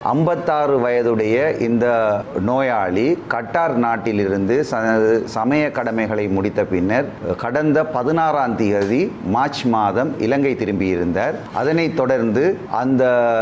ஐம்பத்தாறு வயதுடைய இந்த நோயாளி கட்டார் நாட்டிலிருந்து தனது சமய கடமைகளை முடித்த பின்னர் கடந்த பதினாறாம் தேதி மார்ச் மாதம் இலங்கை திரும்பியிருந்தார் அதனைத் தொடர்ந்து அந்த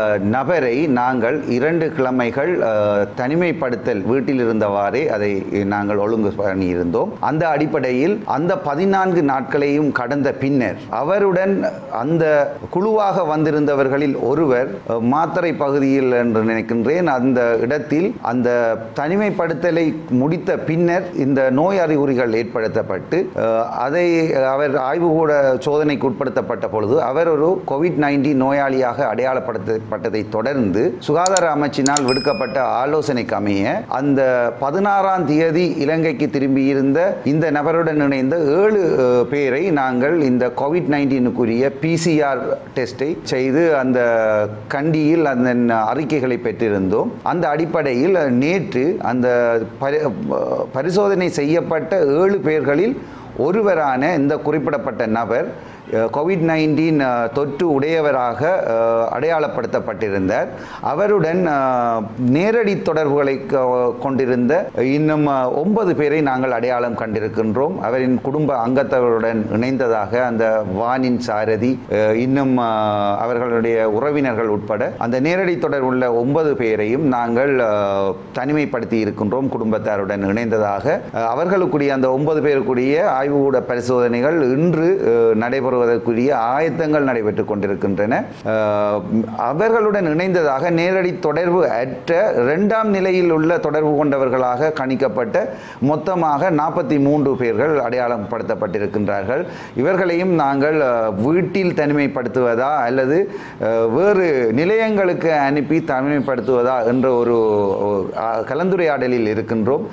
நபரை நாங்கள் இரண்டு கிழமைகள் அஹ், தனிமைப்படுத்தல் வீட்டில் இருந்தவாறே அதை நாங்கள் ஒழுங்கு பண்ணியிருந்தோம் அந்த அடிப்படையில் அந்த பதினான்கு நாட்களையும் கடந்த பின்னர் அவருடன் அந்த குழுவாக வந்திருந்தவர்களில் ஒருவர் அஹ், மாத்தறை பகுதியில் என்று நினைக்கின்றேன் அந்த இடத்தில் அந்த தனிமைப்படுத்தலை முடித்த பின்னர் இந்த நோய் அறிகுறிகள் ஏற்படுத்தப்பட்டு அஹ், அதை அவர் ஆய்வுகூட சோதனைக்கு உட்படுத்தப்பட்ட பொழுது அவர் ஒரு கோவிட் நைன்டீன் நோயாளியாக அடையாளப்படுத்தப்பட்டதை தொடர்ந்து சுகாதார அமைச்சினால் விடுக்கப்பட்ட ஆலோசனைக்கு அமைய அந்த பதினாறாம் தேதி இலங்கைக்கு திரும்பியிருந்த இந்த நபருடன் இணைந்த ஏழு அஹ், பேரை நாங்கள் இந்த கோவிட் நைன்டீனுக்குரிய பிசிஆர் டெஸ்டை செய்து அந்த கண்டியில் அந்த அறிக்கைகளை பெற்றிருந்தோம் அந்த அடிப்படையில் நேற்று அந்த பரி பரிசோதனை செய்யப்பட்ட ஏழு பேர்களில் ஒருவரான இந்த குறிப்பிடப்பட்ட நபர் கோவிட் நைன்டீன் தொற்று உடையவராக அஹ், அடையாளப்படுத்தப்பட்டிருந்தார் அவருடன் அஹ், நேரடி தொடர்புகளை கொ- கொண்டிருந்த இன்னும் அஹ், ஒன்பது பேரை நாங்கள் அடையாளம் கண்டிருக்கின்றோம் அவரின் குடும்ப அங்கத்தவருடன் இணைந்ததாக அந்த வானின் சாரதி அஹ், இன்னும் அஹ், அவர்களுடைய உறவினர்கள் உட்பட அந்த நேரடி தொடர்புள்ள ஒன்பது பேரையும் நாங்கள் அஹ், தனிமைப்படுத்தி இருக்கின்றோம் குடும்பத்தாருடன் இணைந்ததாக அஹ், அவர்களுக்குரிய அந்த ஒன்பது பேருக்குரிய ஆய்வுகூட பரிசோதனைகள் இன்று அஹ், நடைபெறுவதற்குரிய ஆயத்தங்கள் நடைபெற்றுக் கொண்டிருக்கின்றன அஹ், அவர்களுடன் இணைந்ததாக நேரடி தொடர்பு அற்ற இரண்டாம் நிலையில் உள்ள தொடர்பு கொண்டவர்களாக கணிக்கப்பட்ட மொத்தமாக நாற்பத்தி மூன்று பேர்கள் அடையாளம் படுத்தப்பட்டிருக்கின்றார்கள் இவர்களையும் நாங்கள் அஹ், வீட்டில் தனிமைப்படுத்துவதா அல்லது அஹ், வேறு நிலையங்களுக்கு அனுப்பி தனிமைப்படுத்துவதா என்ற ஒரு அஹ், கலந்துரையாடலில் இருக்கின்றோம்